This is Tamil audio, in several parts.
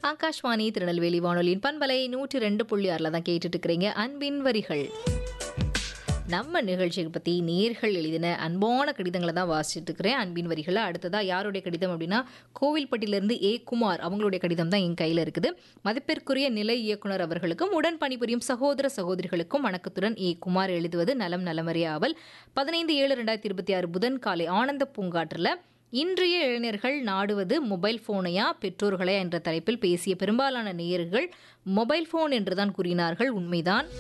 ஆகாஷ்வாணி திருநெல்வேலி வானொலியின் பண்பலை நூற்றி ரெண்டு புள்ளி ஆறில் தான் கேட்டுட்டு இருக்கிறீங்க அன்பின் வரிகள் நம்ம நிகழ்ச்சியை பற்றி நேர்கள் எழுதின அன்பான கடிதங்களை தான் வாசிச்சுட்டு இருக்கிறேன் அன்பின் வரிகளை அடுத்ததாக யாருடைய கடிதம் அப்படின்னா கோவில்பட்டியிலிருந்து ஏ குமார் அவங்களுடைய கடிதம் தான் என் கையில் இருக்குது மதிப்பிற்குரிய நிலை இயக்குனர் அவர்களுக்கும் உடன் பணிபுரியும் சகோதர சகோதரிகளுக்கும் வணக்கத்துடன் ஏ குமார் எழுதுவது நலம் நலமறியாவல் பதினைந்து ஏழு ரெண்டாயிரத்தி இருபத்தி ஆறு புதன் காலை ஆனந்த பூங்காற்றில் இன்றைய இளைஞர்கள் நாடுவது மொபைல் ஃபோனையா பெற்றோர்களே என்ற தலைப்பில் பேசிய பெரும்பாலான நேயர்கள் மொபைல் ஃபோன் என்றுதான் கூறினார்கள் உண்மைதான்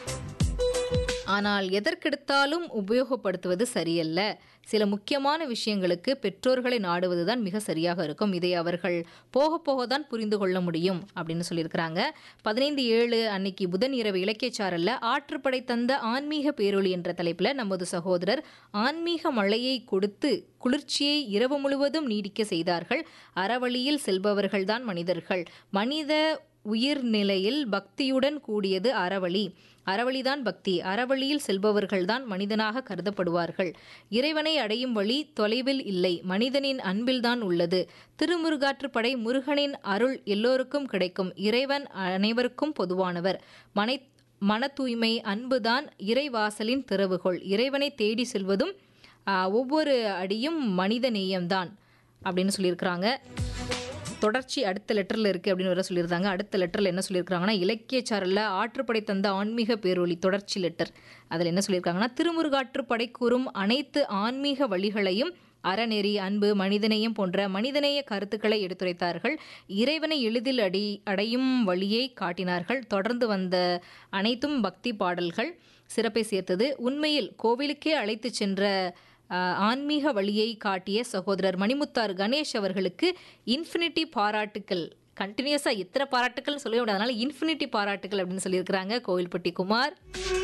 ஆனால் எதற்கெடுத்தாலும் உபயோகப்படுத்துவது சரியல்ல சில முக்கியமான விஷயங்களுக்கு பெற்றோர்களை நாடுவதுதான் மிக சரியாக இருக்கும் இதை அவர்கள் போக போக தான் புரிந்து கொள்ள முடியும் அப்படின்னு சொல்லியிருக்கிறாங்க பதினைந்து ஏழு அன்னைக்கு புதன் இரவு இலக்கியச்சாரல்ல ஆற்றுப்படை தந்த ஆன்மீக பேரொளி என்ற தலைப்பில் நமது சகோதரர் ஆன்மீக மழையை கொடுத்து குளிர்ச்சியை இரவு முழுவதும் நீடிக்க செய்தார்கள் அறவழியில் செல்பவர்கள்தான் மனிதர்கள் மனித உயிர்நிலையில் பக்தியுடன் கூடியது அறவழி அறவழிதான் பக்தி அறவழியில் செல்பவர்கள்தான் மனிதனாக கருதப்படுவார்கள் இறைவனை அடையும் வழி தொலைவில் இல்லை மனிதனின் அன்பில்தான் உள்ளது திருமுருகாற்றுப்படை முருகனின் அருள் எல்லோருக்கும் கிடைக்கும் இறைவன் அனைவருக்கும் பொதுவானவர் மனை மன தூய்மை அன்புதான் இறைவாசலின் திறவுகோள் இறைவனை தேடி செல்வதும் ஆஹ், ஒவ்வொரு அடியும் மனித நேயம்தான் அப்படின்னு சொல்லியிருக்கிறாங்க தொடர்ச்சி அடுத்த லெட்டரில் இருக்குது அப்படின்னு வேற சொல்லியிருந்தாங்க அடுத்த லெட்டரில் என்ன சொல்லியிருக்காங்கன்னா இலக்கியச்சாரலில் ஆற்றுப்படை தந்த ஆன்மீக பேரொளி தொடர்ச்சி லெட்டர் அதில் என்ன சொல்லியிருக்காங்கன்னா திருமுருகாற்றுப்படை கூறும் அனைத்து ஆன்மீக வழிகளையும் அறநெறி அன்பு மனிதநேயம் போன்ற மனிதநேய கருத்துக்களை எடுத்துரைத்தார்கள் இறைவனை எளிதில் அடி அடையும் வழியை காட்டினார்கள் தொடர்ந்து வந்த அனைத்தும் பக்தி பாடல்கள் சிறப்பை சேர்த்தது உண்மையில் கோவிலுக்கே அழைத்து சென்ற ஆஹ், ஆன்மீக வழியை காட்டிய சகோதரர் மணிமுத்தார் கணேஷ் அவர்களுக்கு இன்ஃபினிட்டி பாராட்டுக்கள் கண்டினியூஸாக எத்தனை பாராட்டுக்கள் சொல்லவே முடியாது அதனால இன்ஃபினிட்டி பாராட்டுக்கள் அப்படின்னு சொல்லியிருக்கிறாங்க கோவில்பட்டி குமார்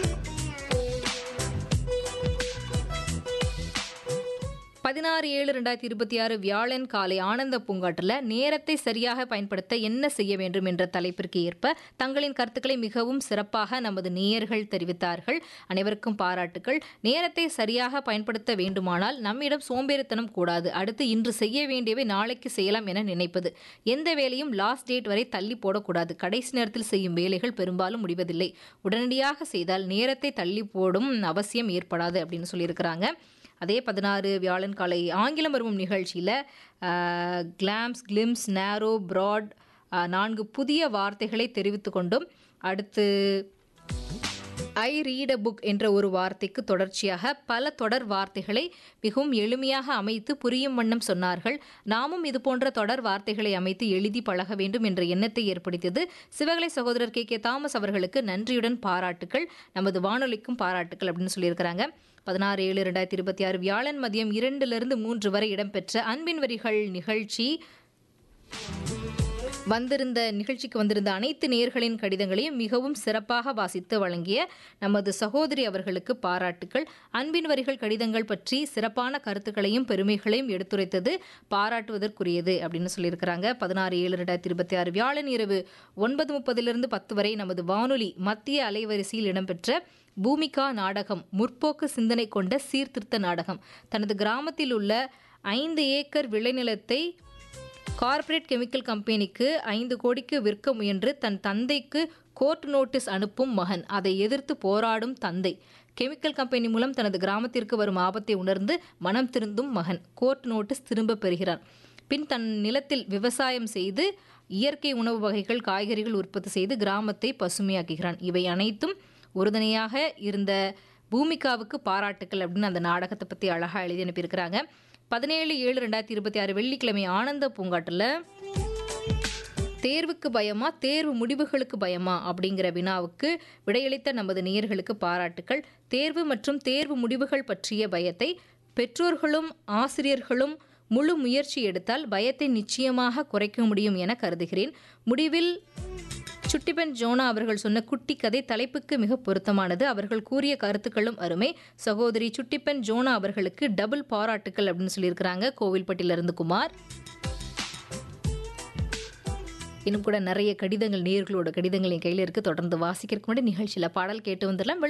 பதினாறு ஏழு ரெண்டாயிரத்தி இருபத்தி ஆறு வியாழன் காலை ஆனந்த பூங்காற்றில் நேரத்தை சரியாக பயன்படுத்த என்ன செய்ய வேண்டும் என்ற தலைப்பிற்கு ஏற்ப தங்களின் கருத்துக்களை மிகவும் சிறப்பாக நமது நேயர்கள் தெரிவித்தார்கள் அனைவருக்கும் பாராட்டுக்கள் நேரத்தை சரியாக பயன்படுத்த வேண்டுமானால் நம்மிடம் சோம்பேறித்தனம் கூடாது அடுத்து இன்று செய்ய வேண்டியவை நாளைக்கு செய்யலாம் என நினைப்பது எந்த வேலையும் லாஸ்ட் டேட் வரை தள்ளி போடக்கூடாது கடைசி நேரத்தில் செய்யும் வேலைகள் பெரும்பாலும் முடிவதில்லை உடனடியாக செய்தால் நேரத்தை தள்ளி போடும் அவசியம் ஏற்படாது அப்படின்னு சொல்லியிருக்கிறாங்க அதே பதினாறு வியாழன் காலை ஆங்கிலம் வருவோம் நிகழ்ச்சியில் கிளாம்ஸ் கிளிம்ஸ் நேரோ ப்ராட் நான்கு புதிய வார்த்தைகளை தெரிவித்து கொண்டும் அடுத்து ஐ ரீட் அ புக் என்ற ஒரு வார்த்தைக்கு தொடர்ச்சியாக பல தொடர் வார்த்தைகளை மிகவும் எளிமையாக அமைத்து புரியும் வண்ணம் சொன்னார்கள் நாமும் இது போன்ற தொடர் வார்த்தைகளை அமைத்து எழுதி பழக வேண்டும் என்ற எண்ணத்தை ஏற்படுத்தியது சிவகலை சகோதரர் கே கே தாமஸ் அவர்களுக்கு நன்றியுடன் பாராட்டுக்கள் நமது வானொலிக்கும் பாராட்டுக்கள் அப்படின்னு சொல்லியிருக்கிறாங்க பதினாறு ஏழு ரெண்டாயிரத்தி இருபத்தி ஆறு வியாழன் மதியம் இரண்டிலிருந்து மூன்று வரை இடம்பெற்ற அன்பின் வரிகள் நிகழ்ச்சி வந்திருந்த நிகழ்ச்சிக்கு வந்திருந்த அனைத்து நேர்களின் கடிதங்களையும் மிகவும் சிறப்பாக வாசித்து வழங்கிய நமது சகோதரி அவர்களுக்கு பாராட்டுக்கள் அன்பின் வரிகள் கடிதங்கள் பற்றி சிறப்பான கருத்துக்களையும் பெருமைகளையும் எடுத்துரைத்தது பாராட்டுவதற்குரியது அப்படின்னு சொல்லியிருக்கிறாங்க பதினாறு ஏழு ரெண்டாயிரத்தி இருபத்தி ஆறு வியாழன் இரவு ஒன்பது முப்பதிலிருந்து பத்து வரை நமது வானொலி மத்திய அலைவரிசையில் இடம்பெற்ற பூமிகா நாடகம் முற்போக்கு சிந்தனை கொண்ட சீர்திருத்த நாடகம் தனது கிராமத்தில் உள்ள ஐந்து ஏக்கர் விளைநிலத்தை கார்ப்பரேட் கெமிக்கல் கம்பெனிக்கு ஐந்து கோடிக்கு விற்க முயன்று தன் தந்தைக்கு கோர்ட் நோட்டீஸ் அனுப்பும் மகன் அதை எதிர்த்து போராடும் தந்தை கெமிக்கல் கம்பெனி மூலம் தனது கிராமத்திற்கு வரும் ஆபத்தை உணர்ந்து மனம் திருந்தும் மகன் கோர்ட் நோட்டீஸ் திரும்ப பெறுகிறான் பின் தன் நிலத்தில் விவசாயம் செய்து இயற்கை உணவு வகைகள் காய்கறிகள் உற்பத்தி செய்து கிராமத்தை பசுமையாக்குகிறான் இவை அனைத்தும் உறுதுணையாக இருந்த பூமிகாவுக்கு பாராட்டுக்கள் அப்படின்னு அந்த நாடகத்தை பற்றி அழகாக எழுதி அனுப்பியிருக்கிறாங்க பதினேழு ஏழு ரெண்டாயிரத்தி இருபத்தி ஆறு வெள்ளிக்கிழமை ஆனந்த பூங்காட்டில் தேர்வுக்கு பயமா தேர்வு முடிவுகளுக்கு பயமா அப்படிங்கிற வினாவுக்கு விடையளித்த நமது நேயர்களுக்கு பாராட்டுக்கள் தேர்வு மற்றும் தேர்வு முடிவுகள் பற்றிய பயத்தை பெற்றோர்களும் ஆசிரியர்களும் முழு முயற்சி எடுத்தால் பயத்தை நிச்சயமாக குறைக்க முடியும் என கருதுகிறேன் முடிவில் சுட்டிப்பெண் ஜோனா அவர்கள் சொன்ன குட்டி கதை தலைப்புக்கு மிக பொருத்தமானது அவர்கள் கூறிய கருத்துக்களும் அருமை சகோதரி சுட்டிப்பெண் ஜோனா அவர்களுக்கு டபுள் பாராட்டுக்கள் அப்படின்னு சொல்லியிருக்கிறாங்க கோவில்பட்டியிலிருந்து குமார் இன்னும் கூட நிறைய கடிதங்கள் நேர்களோட கடிதங்கள் என் கையில் இருக்கு தொடர்ந்து வாசிக்கிறதுக்கு முன்னாடி நிகழ்ச்சியில் பாடல் கேட்டு வந்துடலாம்